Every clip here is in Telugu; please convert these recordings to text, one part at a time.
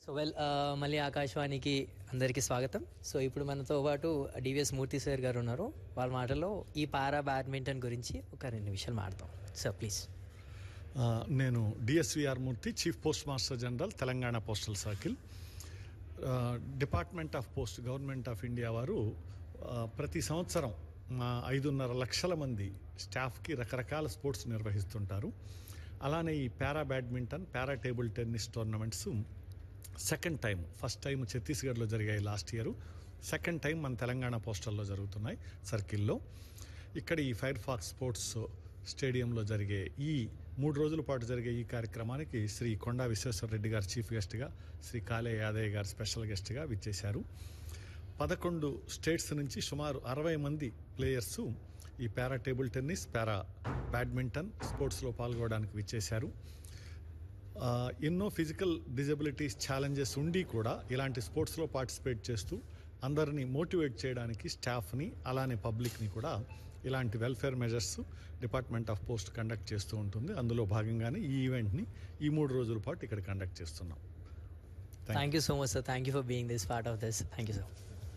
సో వెల్ మళ్ళీ ఆకాశవాణికి అందరికీ స్వాగతం సో ఇప్పుడు మనతో పాటు డివిఎస్ మూర్తి సార్ గారు ఉన్నారు వాళ్ళ మాటల్లో ఈ పారా బ్యాడ్మింటన్ గురించి ఒక రెండు విషయాలు మాడతాం సార్ ప్లీజ్ ఆ, నేను DSVR Murthy chief postmaster general Telangana postal circle ఆ, department of post government of India వారు ఆ, ప్రతి సంవత్సరం మా ఐదున్నర లక్షల మంది స్టాఫ్కి రకరకాల స్పోర్ట్స్ నిర్వహిస్తుంటారు అలానే ఈ para badminton para table tennis tournaments second time first time ఛత్తీస్గఢ్లో జరిగాయి లాస్ట్ ఇయర్ సెకండ్ టైం మన తెలంగాణ పోస్టల్లో జరుగుతున్నాయి సర్కిల్లో ఇక్కడ ఈ ఫైర్ ఫాక్స్ స్పోర్ట్స్ స్టేడియంలో జరిగే ఈ మూడు రోజుల పాటు జరిగే ఈ కార్యక్రమానికి శ్రీ కొండా విశ్వేశ్వర రెడ్డి గారు చీఫ్ గెస్ట్గా శ్రీ కాళే యాదయ్య గారు స్పెషల్ గెస్ట్గా విచ్చేశారు పదకొండు స్టేట్స్ నుంచి సుమారు అరవై మంది ప్లేయర్స్ ఈ para table tennis para badminton స్పోర్ట్స్లో పాల్గొనడానికి విచ్చేశారు ఆ, ఎన్నో ఫిజికల్ డిజబిలిటీస్ ఛాలెంజెస్ ఉండి కూడా ఇలాంటి స్పోర్ట్స్లో పార్టిసిపేట్ చేస్తూ అందరినీ మోటివేట్ చేయడానికి స్టాఫ్ని అలానే పబ్లిక్ని కూడా ఇలాంటి welfare measures department of post conduct చేస్తూ ఉంటుంది అందులో భాగంగానే ఈ ఈవెంట్ని ఈ మూడు రోజుల పాటు ఇక్కడ కండక్ట్ చేస్తున్నాం thank you so much sir thank you for being this part of this thank you sir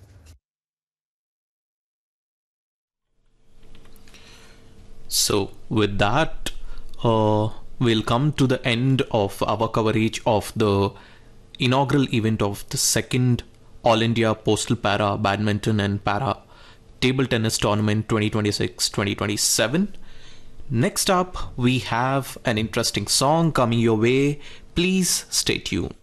So, with that, uh, we'll come to the end of our coverage of the inaugural event of the second All India Postal Para Badminton and Para Table Tennis Tournament 2026 2027. Next up, we have an interesting song coming your way. Please stay tuned.